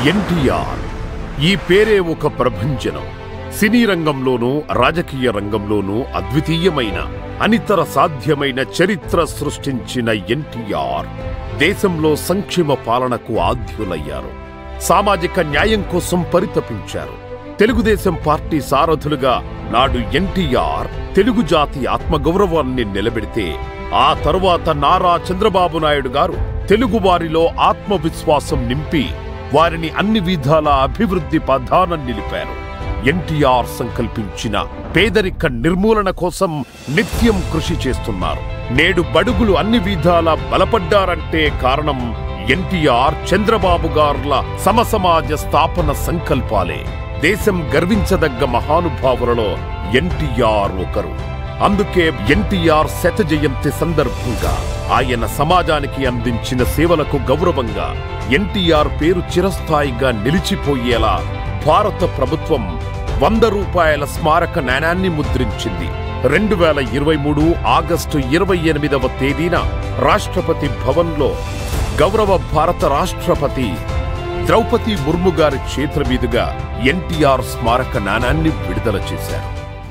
ఎన్టీఆర్ ఈ పేరే ఒక ప్రభంజనం సినీ రంగంలోనూ రాజకీయ రంగంలోనూ అద్వితీయమైన అనితర సాధ్యమైన చరిత్ర సృష్టించిన ఎన్టీఆర్ దేశంలో సంక్షేమ పాలనకు ఆద్యులయ్యారు సామాజిక న్యాయం కోసం పరితపించారు తెలుగుదేశం పార్టీ సారథులుగా నాడు ఎన్టీఆర్ తెలుగు జాతి ఆత్మగౌరవాన్ని నిలబెడితే ఆ తరువాత నారా చంద్రబాబు నాయుడు గారు తెలుగు వారిలో ఆత్మవిశ్వాసం నింపి వారిని అన్ని విధాల అభివృద్ధి పథాన నిలిపారు ఎన్టీఆర్ సంకల్పించిన పేదరిక నిర్మూలన కోసం నిత్యం కృషి చేస్తున్నారు నేడు బడుగులు అన్ని విధాల బలపడ్డారంటే కారణం ఎన్టీఆర్ చంద్రబాబు గార్ల సమసమాజ స్థాపన సంకల్పాలే దేశం గర్వించదగ్గ మహానుభావులలో ఎన్టీఆర్ ఒకరు అందుకే ఎన్టీఆర్ శత జయంతి సందర్భంగా ఆయన సమాజానికి అందించిన సేవలకు గౌరవంగా ఎన్టీఆర్ పేరు చిరస్థాయిగా నిలిచిపోయేలా భారత ప్రభుత్వం వంద రూపాయల స్మారక నాణాన్ని ముద్రించింది రెండు వేల ఇరవై మూడు ఆగస్టు ఇరవై ఎనిమిదవ తేదీన రాష్ట్రపతి భవన్లో గౌరవ భారత రాష్ట్రపతి ద్రౌపది ముర్ము గారి చేతుల మీదుగా ఎన్టీఆర్ స్మారక నాణాన్ని విడుదల చేశారు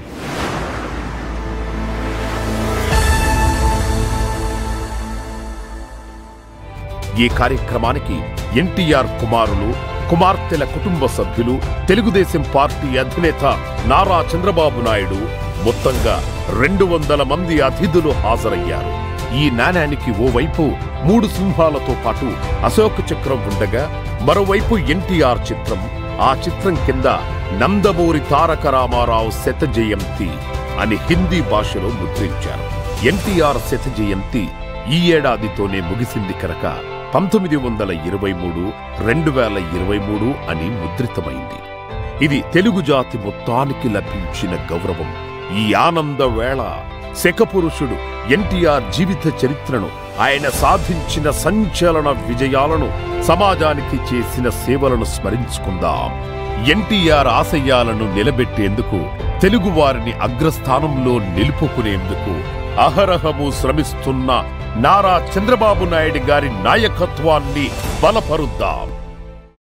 ఈ కార్యక్రమానికి ఎన్టీఆర్ కుమారులు కుమార్తెల కుటుంబ సభ్యులు తెలుగుదేశం పార్టీ అధినేత నారా చంద్రబాబు నాయుడు మొత్తంగా రెండు వందల మంది అతిథులు హాజరయ్యారు ఈ నాణానికి ఓవైపు మూడు సింహాలతో పాటు అశోక చక్రం ఉండగా మరోవైపు ఎన్టీఆర్ చిత్రం ఆ చిత్రం కింద నందమూరి తారక రామారావు శత జయంతి అని హిందీ భాషలో ముద్రించారు ఎన్టీఆర్ శత జయంతి ఈ ఏడాదితోనే ముగిసింది కనుక పంతొమ్మిది వందల ఇరవై మూడు రెండు వేల ఇరవై మూడు అని ముద్రితమైంది ఇది తెలుగు జాతి మొత్తానికి లభించిన గౌరవం ఈ ఆనంద వేళ శకపురుషుడు ఎన్టీఆర్ జీవిత చరిత్రను ఆయన సాధించిన సంచలన విజయాలను సమాజానికి చేసిన సేవలను స్మరించుకుందాం ఎన్టీఆర్ ఆశయాలను నిలబెట్టేందుకు తెలుగు వారిని అగ్రస్థానంలో నిలుపుకునేందుకు అహరహము శ్రమిస్తున్న నారా చంద్రబాబు నాయుడు గారి నాయకత్వాన్ని బలపరుద్దాం